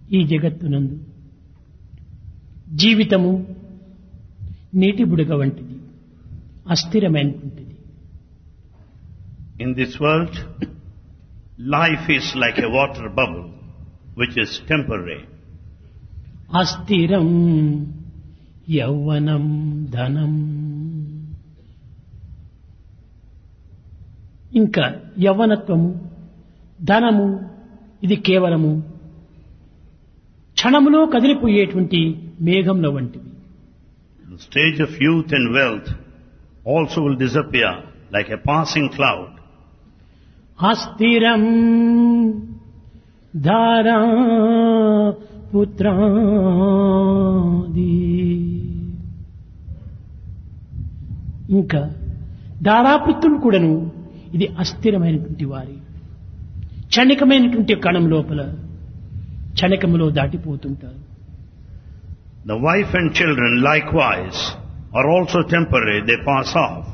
ఈ జగత్తునందు జీవితము నీటి బుడగ వంటిది అస్థిరమైనటువంటిది In this world, life is like a water bubble, which is temporary. అస్థిరం యౌవనం ధనం ఇంకా యవ్వనత్వము ధనము ఇది కేవలము క్షణములో కదిలిపోయేటువంటి మేఘంలో వంటివి The stage of youth and wealth also will disappear like a passing cloud. అస్థిరం ధారా పుత్రాది ఇంకా దారాపుత్రులు కూడాను ఇది అస్థిరమైనటువంటి వారి క్షణికమైనటువంటి కణం లోపల క్షణికములో దాటిపోతుంటారు The wife and children likewise are also temporary, they pass off.